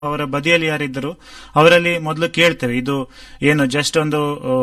ಅವರ ಬದಿಯಲ್ಲಿ ಯಾರಿದ್ದರು ಅವರಲ್ಲಿ ಮೊದಲು ಕೇಳ್ತೇವೆ ಇದು ಏನು ಜಸ್ಟ್ ಒಂದು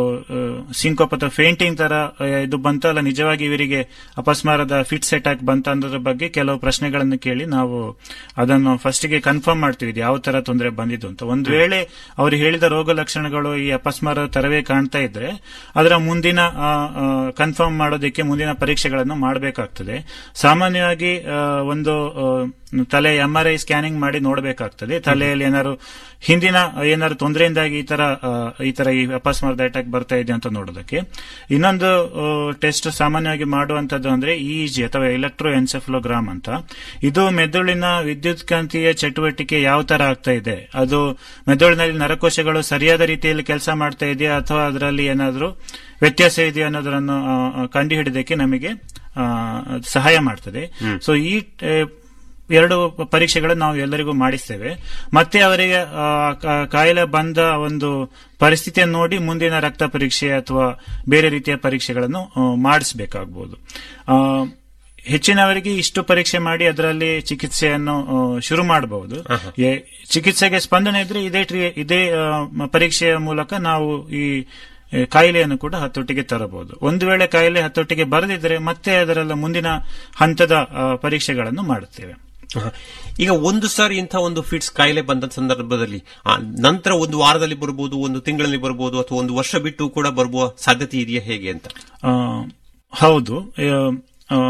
ಸಿಂಕೋಪ್ ಅಥವಾ ಫೇಂಟಿಂಗ್ ತರ ಆ, ಇದು ಬಂತ ಅಲ್ಲ ನಿಜವಾಗಿ ಇವರಿಗೆ ಅಪಸ್ಮಾರದ ಫಿಟ್ ಸೆಟ್ ಆಗಿ ಬಂತ ಅನ್ನೋದ್ರ ಬಗ್ಗೆ ಕೆಲವು ಪ್ರಶ್ನೆಗಳನ್ನು ಕೇಳಿ ನಾವು ಅದನ್ನು ಫಸ್ಟ್ಗೆ ಕನ್ಫರ್ಮ್ ಮಾಡ್ತೀವಿ ಇದು ಯಾವ ತರ ತೊಂದರೆ ಬಂದಿದ್ದು ಅಂತ ಒಂದು ವೇಳೆ ಅವರು ಹೇಳಿದ ರೋಗ ಲಕ್ಷಣಗಳು ಈ ಅಪಸ್ಮಾರ ತರವೇ ಕಾಣ್ತಾ ಇದ್ರೆ ಅದರ ಮುಂದಿನ ಕನ್ಫರ್ಮ್ ಮಾಡೋದಕ್ಕೆ ಮುಂದಿನ ಪರೀಕ್ಷೆಗಳನ್ನು ಮಾಡಬೇಕಾಗ್ತದೆ ಸಾಮಾನ್ಯವಾಗಿ ಆ, ಒಂದು ಆ, ತಲೆ ಎಂ ಆರ್ ಐ ಸ್ಕ್ಯಾನಿಂಗ್ ಮಾಡಿ ನೋಡಬೇಕಾಗ್ತದೆ ತಲೆಯಲ್ಲಿ ಏನಾದ್ರು ಹಿಂದಿನ ಏನಾದ್ರು ತೊಂದರೆಯಿಂದಾಗಿ ಈ ತರ ಆ, ಈ ತರ ಈ ಅಪಸ್ಮಾರದ ಅಟ್ಯಾಕ್ ಬರ್ತಾ ಇದೆ ಅಂತ ನೋಡೋದಕ್ಕೆ ಇನ್ನೊಂದು ಟೆಸ್ಟ್ ಸಾಮಾನ್ಯವಾಗಿ ಮಾಡುವಂತದ್ದು ಅಂದ್ರೆ ಇಇಜಿ ಅಥವಾ ಎಲೆಕ್ಟ್ರೋ ಎನ್ಸೆಫ್ಲೋಗ್ರಾಮ್ ಅಂತ ಇದು ಮೆದುಳಿನ ವಿದ್ಯುತ್ಕಾಂತೀಯ ಚಟುವಟಿಕೆ ಯಾವ ತರ ಆಗ್ತಾ ಇದೆ ಅದು ಮೆದುಳಿನಲ್ಲಿ ನರಕೋಶಗಳು ಸರಿಯಾದ ರೀತಿಯಲ್ಲಿ ಕೆಲಸ ಮಾಡ್ತಾ ಇದೆಯಾ ಅಥವಾ ಅದರಲ್ಲಿ ಏನಾದರೂ ವ್ಯತ್ಯಾಸ ಇದೆಯಾ ಅನ್ನೋದನ್ನು ಆ, ಆ, ಕಂಡುಹಿಡಿದಕ್ಕೆ ನಮಗೆ ಆ, ಸಹಾಯ ಮಾಡ್ತದೆ ಸೊ ಈ ಆ, ಎರಡು ಪರೀಕ್ಷೆಗಳನ್ನು ನಾವು ಎಲ್ಲರಿಗೂ ಮಾಡಿಸ್ತೇವೆ ಮತ್ತೆ ಅವರಿಗೆ ಆ, ಕಾ- ಕಾಯಿಲೆ ಬಂದ ಒಂದು ಪರಿಸ್ಥಿತಿಯನ್ನು ನೋಡಿ ಮುಂದಿನ ರಕ್ತ ಪರೀಕ್ಷೆ ಅಥವಾ ಬೇರೆ ರೀತಿಯ ಪರೀಕ್ಷೆಗಳನ್ನು ಆ, ಮಾಡಿಸಬೇಕಾಗಬಹುದು ಆ, ಹೆಚ್ಚಿನವರಿಗೆ ಇಷ್ಟು ಪರೀಕ್ಷೆ ಮಾಡಿ ಅದರಲ್ಲಿ ಚಿಕಿತ್ಸೆಯನ್ನು ಆ, ಶುರು ಮಾಡಬಹುದು ಎ- ಚಿಕಿತ್ಸೆಗೆ ಸ್ಪಂದನೆ ಇದ್ರೆ ಇದೇ ಟ್ರೀ- ಇದೇ ಆ, ಮ- ಪರೀಕ್ಷೆಯ ಮೂಲಕ ನಾವು ಈ ಆ, ಕಾಯಿಲೆಯನ್ನು ಕೂಡ ಹತೋಟಿಗೆ ತರಬಹುದು ಒಂದು ವೇಳೆ ಕಾಯಿಲೆ ಹತೋಟಿಗೆ ಬರದಿದ್ದರೆ ಮತ್ತೆ ಅದರಲ್ಲ ಮುಂದಿನ ಹಂತದ ಆ, ಪರೀಕ್ಷೆಗಳನ್ನು ಮಾಡುತ್ತೇವೆ ಹ. ಈಗ ಒಂದು ಸಾರಿ ಇಂಥ ಒಂದು ಫಿಟ್ಸ್ ಕಾಯಿಲೆ ಬಂದ ಸಂದರ್ಭದಲ್ಲಿ ಆ, ನಂತರ ಒಂದು ವಾರದಲ್ಲಿ ಬರಬಹುದು ಒಂದು ತಿಂಗಳಲ್ಲಿ ಬರಬಹುದು ಅಥವಾ ಒಂದು ವರ್ಷ ಬಿಟ್ಟು ಕೂಡ ಬರುವ ಸಾಧ್ಯತೆ ಇದೆಯಾ ಹೇಗೆ ಅಂತ ಆ, ಹೌದು ಆ, ಆ,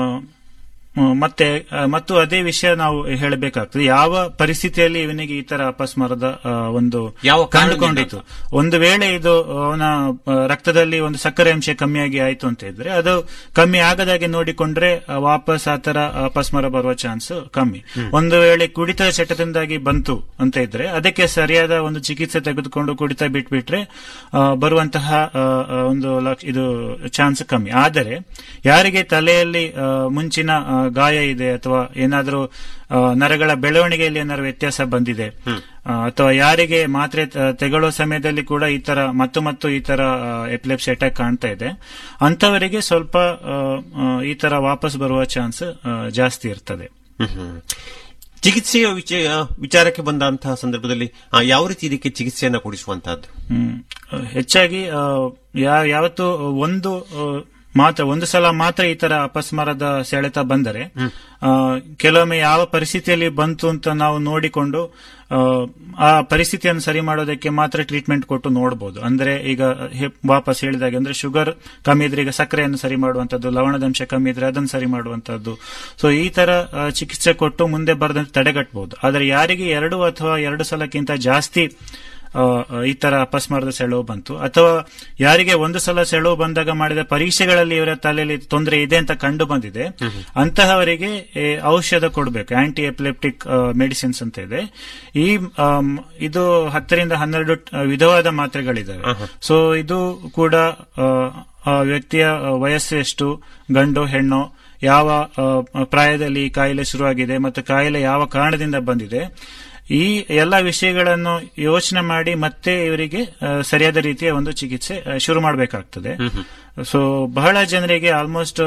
ಮತ್ತೆ ಆ, ಮತ್ತು ಅದೇ ವಿಷಯ ನಾವು ಹೇಳಬೇಕಾಗ್ತದೆ ಯಾವ ಪರಿಸ್ಥಿತಿಯಲ್ಲಿ ಇವನಿಗೆ ಈ ತರ ಅಪಸ್ಮಾರದ ಆ, ಒಂದು ಯಾವ ಕಾರಣದಿಂದ ಕಂಡುಕೊಂಡಿತು ಒಂದು ವೇಳೆ ಇದು ಅವನ ಆ, ರಕ್ತದಲ್ಲಿ ಒಂದು ಸಕ್ಕರೆ ಅಂಶ ಕಮ್ಮಿಯಾಗಿ ಆಯ್ತು ಅಂತ ಇದ್ರೆ ಅದು ಕಮ್ಮಿ ಆಗದಾಗೆ ನೋಡಿಕೊಂಡ್ರೆ ಆ, ವಾಪಸ್ ಆ ತರ ಅಪಸ್ಮಾರ ಬರುವ ಚಾನ್ಸ್ ಕಮ್ಮಿ ಒಂದು ವೇಳೆ ಕುಡಿತದ ಚಟದಿಂದಾಗಿ ಬಂತು ಅಂತ ಇದ್ರೆ ಅದಕ್ಕೆ ಸರಿಯಾದ ಒಂದು ಚಿಕಿತ್ಸೆ ತೆಗೆದುಕೊಂಡು ಕುಡಿತ ಬಿಟ್ಬಿಟ್ರೆ ಆ, ಬರುವಂತಹ ಆ, ಆ, ಒಂದು ಲಕ್ಷ ಇದು ಚಾನ್ಸ್ ಕಮ್ಮಿ ಆದರೆ ಯಾರಿಗೆ ತಲೆಯಲ್ಲಿ ಆ, ಮುಂಚಿನ ಆ, ಗಾಯ ಇದೆ ಅಥವಾ ಏನಾದರೂ ಆ, ನರಗಳ ಬೆಳವಣಿಗೆಯಲ್ಲಿ ಏನಾದ್ರು ವ್ಯತ್ಯಾಸ ಬಂದಿದೆ ಆ, ಅಥವಾ ಯಾರಿಗೆ ಮಾತ್ರೆ ತ- ತೆಗೊಳ್ಳೋ ಸಮಯದಲ್ಲಿ ಕೂಡ ಈ ತರ ಮತ್ತು ಮತ್ತು ಈ ತರ ಎಪಿಲೆಪ್ಸಿ ಅಟ್ಯಾಕ್ ಕಾಣ್ತಾ ಇದೆ ಅಂತವರಿಗೆ ಸ್ವಲ್ಪ ಆ, ಆ, ಈ ತರ ವಾಪಸ್ ಬರುವ ಚಾನ್ಸ್ ಜಾಸ್ತಿ ಇರ್ತದೆ ಹ್ಮ್, ಹ್ಮ್. ಚಿಕಿತ್ಸೆಯ ವಿಚ- ವಿಚಾರಕ್ಕೆ ಬಂದಂತಹ ಸಂದರ್ಭದಲ್ಲಿ ಆ, ಯಾವ ರೀತಿ ಇದಕ್ಕೆ ಚಿಕಿತ್ಸೆಯನ್ನ ಕೊಡಿಸುವಂತಹದ್ದು ಹ್ಮ್. ಹೆಚ್ಚಾಗಿ ಆ, ಯಾ- ಯಾವತ್ತು ಒಂದು ಆ, ಮಾತ್ರ ಒಂದು ಸಲ ಮಾತ್ರ ಈ ತರ ಅಪಸ್ಮಾರದ ಸೆಳೆತ ಬಂದರೆ ಆ, ಕೆಲವೊಮ್ಮೆ ಯಾವ ಪರಿಸ್ಥಿತಿಯಲ್ಲಿ ಬಂತು ಅಂತ ನಾವು ನೋಡಿಕೊಂಡು ಆ, ಆ ಪರಿಸ್ಥಿತಿಯನ್ನು ಸರಿ ಮಾಡೋದಕ್ಕೆ ಮಾತ್ರ ಟ್ರೀಟ್ಮೆಂಟ್ ಕೊಟ್ಟು ನೋಡಬಹುದು ಅಂದ್ರೆ ಈಗ ಹೆ- ವಾಪಸ್ ಹೇಳಿದಾಗೆ ಅಂದ್ರೆ ಶುಗರ್ ಕಮ್ಮಿ ಇದ್ರೆ ಈಗ ಸಕ್ಕರೆಯನ್ನು ಸರಿ ಮಾಡುವಂತದ್ದು ಲವಣದಂಶ ಕಮ್ಮಿ ಇದ್ರೆ ಅದನ್ನು ಸರಿ ಮಾಡುವಂತದ್ದು ಸೊ ಈ ತರ ಆ, ಚಿಕಿತ್ಸೆ ಕೊಟ್ಟು ಮುಂದೆ ಬರದಂತೆ ತಡೆಗಟ್ಟಬಹುದು ಆದರೆ ಯಾರಿಗೆ ಎರಡು ಅಥವಾ ಎರಡು ಸಲಕ್ಕಿಂತ ಜಾಸ್ತಿ ಆ, ಈ ತರ ಅಪಸ್ಮಾರದ ಸೆಳವು ಬಂತು ಅಥವಾ ಯಾರಿಗೆ ಒಂದು ಸಲ ಸೆಳವು ಬಂದಾಗ ಮಾಡಿದ ಪರೀಕ್ಷೆಗಳಲ್ಲಿ ಇವರ ತಲೆಯಲ್ಲಿ ತೊಂದರೆ ಇದೆ ಅಂತ ಕಂಡು ಬಂದಿದೆ ಅಂತಹವರಿಗೆ ಏ, ಔಷಧ ಕೊಡಬೇಕು ಆಂಟಿ ಎಪಿಲೆಪ್ಟಿಕ್ ಮೆಡಿಸಿನ್ಸ್ ಅಂತ ಇದೆ ಈ ಆಮ್, ಇದು ಹತ್ತರಿಂದ ಹನ್ನೆರಡು ಆ, ವಿಧವಾದ ಮಾತ್ರೆಗಳಿದ್ದಾವೆ ಸೊ ಇದು ಕೂಡ ಆ, ಆ ವ್ಯಕ್ತಿಯ ಆ, ವಯಸ್ಸು ಎಷ್ಟು ಗಂಡು ಹೆಣ್ಣು ಯಾವ ಆ, ಪ್ರಾಯದಲ್ಲಿ ಈ ಕಾಯಿಲೆ ಶುರುವಾಗಿದೆ ಮತ್ತು ಕಾಯಿಲೆ ಯಾವ ಕಾರಣದಿಂದ ಬಂದಿದೆ ಈ ಎಲ್ಲ ವಿಷಯಗಳನ್ನು ಯೋಚನೆ ಮಾಡಿ ಮತ್ತೆ ಇವರಿಗೆ ಆ, ಸರಿಯಾದ ರೀತಿಯ ಒಂದು ಚಿಕಿತ್ಸೆ ಆ, ಶುರು ಮಾಡಬೇಕಾಗ್ತದೆ ಸೊ ಬಹಳ ಜನರಿಗೆ ಆಲ್ಮೋಸ್ಟ್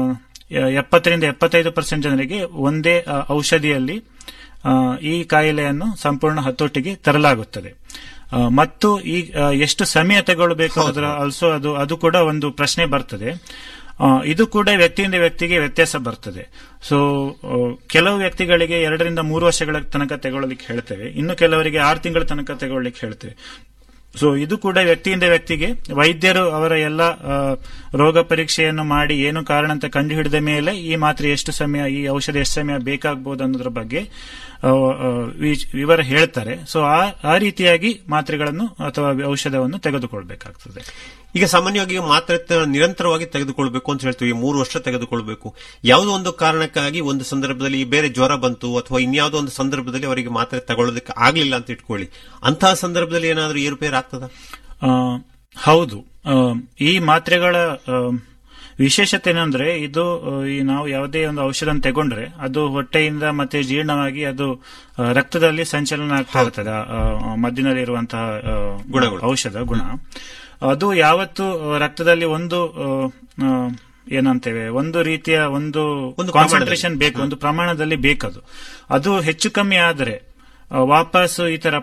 ಎಪ್ಪತ್ತರಿಂದ ಎಪ್ಪತ್ತೈದು ಪರ್ಸೆಂಟ್ ಜನರಿಗೆ ಒಂದೇ ಆ, ಔಷಧಿಯಲ್ಲಿ ಆ, ಈ ಕಾಯಿಲೆಯನ್ನು ಸಂಪೂರ್ಣ ಹತೋಟಿಗೆ ತರಲಾಗುತ್ತದೆ ಆ, ಮತ್ತು ಈ ಆ, ಎಷ್ಟು ಸಮಯ ತಗೊಳ್ಬೇಕು ಅದರ ಆಲ್ಸೋ ಅದು ಅದು ಕೂಡ ಒಂದು ಪ್ರಶ್ನೆ ಬರ್ತದೆ ಆ, ಇದು ಕೂಡ ವ್ಯಕ್ತಿಯಿಂದ ವ್ಯಕ್ತಿಗೆ ವ್ಯತ್ಯಾಸ ಬರ್ತದೆ ಸೊ ಕೆಲವು ವ್ಯಕ್ತಿಗಳಿಗೆ ಎರಡರಿಂದ ಮೂರು ವರ್ಷಗಳ ತನಕ ತಗೊಳ್ಳಿಕ್ಕೆ ಹೇಳ್ತೇವೆ ಇನ್ನು ಕೆಲವರಿಗೆ ಆರು ತಿಂಗಳ ತನಕ ತಗೊಳ್ಳಿಕ್ಕೆ ಹೇಳ್ತೇವೆ ಸೊ ಇದು ಕೂಡ ವ್ಯಕ್ತಿಯಿಂದ ವ್ಯಕ್ತಿಗೆ ವೈದ್ಯರು ಅವರ ಎಲ್ಲ ಆ, ರೋಗ ಪರೀಕ್ಷೆಯನ್ನು ಮಾಡಿ ಏನು ಕಾರಣ ಅಂತ ಕಂಡುಹಿಡಿದ ಮೇಲೆ ಈ ಮಾತ್ರೆ ಎಷ್ಟು ಸಮಯ ಈ ಔಷಧ ಎಷ್ಟು ಸಮಯ ಬೇಕಾಗಬಹುದು ಅನ್ನೋದ್ರ ಬಗ್ಗೆ ಆ, ಆ, ವಿ- ವಿವರ ಹೇಳ್ತಾರೆ ಸೊ ಆ ಆ ರೀತಿಯಾಗಿ ಮಾತ್ರೆಗಳನ್ನು ಅಥವಾ ಔಷಧವನ್ನು ತೆಗೆದುಕೊಳ್ಬೇಕಾಗ್ತದೆ ಈಗ ಸಾಮಾನ್ಯವಾಗಿ ಮಾತ್ರೆ ತ- ನಿರಂತರವಾಗಿ ತೆಗೆದುಕೊಳ್ಬೇಕು ಅಂತ ಹೇಳ್ತೀವಿ ಮೂರು ವರ್ಷ ತೆಗೆದುಕೊಳ್ಬೇಕು ಯಾವುದೋ ಒಂದು ಕಾರಣಕ್ಕಾಗಿ ಒಂದು ಸಂದರ್ಭದಲ್ಲಿ ಬೇರೆ ಜ್ವರ ಬಂತು ಅಥವಾ ಇನ್ಯಾವುದೋ ಒಂದು ಸಂದರ್ಭದಲ್ಲಿ ಅವರಿಗೆ ಮಾತ್ರೆ ತಗೊಳ್ಳೋದಕ್ಕೆ ಆಗ್ಲಿಲ್ಲ ಅಂತ ಇಟ್ಕೊಳ್ಳಿ ಅಂತಹ ಸಂದರ್ಭದಲ್ಲಿ ಏನಾದರೂ ಏರುಪೇರು ಆಗ್ತದ ಆ, ಹೌದು ಆ, ಈ ಮಾತ್ರೆಗಳ ಆ, ವಿಶೇಷತೆ ಏನಂದ್ರೆ ಇದು ಆ, ಈ ನಾವು ಯಾವುದೇ ಒಂದು ಔಷಧ ತಗೊಂಡ್ರೆ ಅದು ಹೊಟ್ಟೆಯಿಂದ ಮತ್ತೆ ಜೀರ್ಣವಾಗಿ ಅದು ಆ, ರಕ್ತದಲ್ಲಿ ಸಂಚಲನ ಆಗ್ತಾ ಇರ್ತದೆ ಆ, ಆ, ಮದ್ದಿನಲ್ಲಿ ಇರುವಂತಹ ಆ, ಗುಣಗಳು. ಔಷಧ ಗುಣ ಅದು ಯಾವತ್ತು ಆ, ರಕ್ತದಲ್ಲಿ ಒಂದು ಆ, ಆ, ಏನಂತೇವೆ ಒಂದು ರೀತಿಯ ಒಂದು ಒಂದು ಕಾನ್ಸಂಟ್ರೇಷನ್ ಬೇಕು ಒಂದು ಪ್ರಮಾಣದಲ್ಲಿ ಬೇಕದು ಅದು ಹೆಚ್ಚು ಕಮ್ಮಿ ಆದರೆ ವಾಪಸ್ ಈ ತರ